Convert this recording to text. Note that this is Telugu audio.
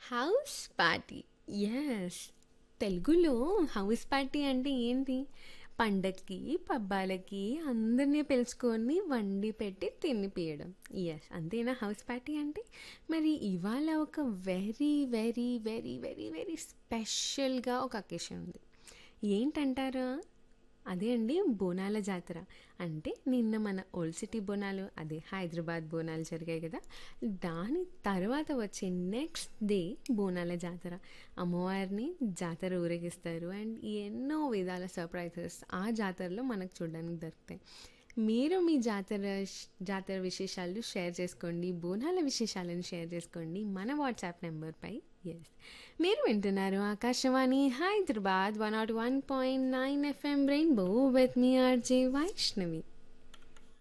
హౌస్ పార్టీ యెస్ తెలుగులో హౌస్ పార్టీ అంటే ఏంటి పండక్కి పబ్బాలకి అందరినీ పిలుచుకొని వండి పెట్టి తినిపియడం ఎస్ అంతేనా హౌస్ పార్టీ అంటే మరి ఇవాళ ఒక very very very very very స్పెషల్గా ఒక అకేషన్ ఉంది ఏంటంటారా అదే అండి బోనాల జాతర అంటే నిన్న మన ఓల్డ్ సిటీ బోనాలు అదే హైదరాబాద్ బోనాలు జరిగాయి కదా దాని తర్వాత వచ్చే నెక్స్ట్ డే బోనాల జాతర అమ్మవారిని జాతర ఊరేగిస్తారు అండ్ ఎన్నో విధాల సర్ప్రైజెస్ ఆ జాతరలో మనకు చూడడానికి దొరుకుతాయి మీరు మీ జాతర జాతర విశేషాలు షేర్ చేసుకోండి బోనాల విశేషాలను షేర్ చేసుకోండి మన వాట్సాప్ నెంబర్పై ఎస్ మీరు వింటున్నారు Akashvani Hyderabad one nought one point nine FM rainbow with me RJ Vaishnavi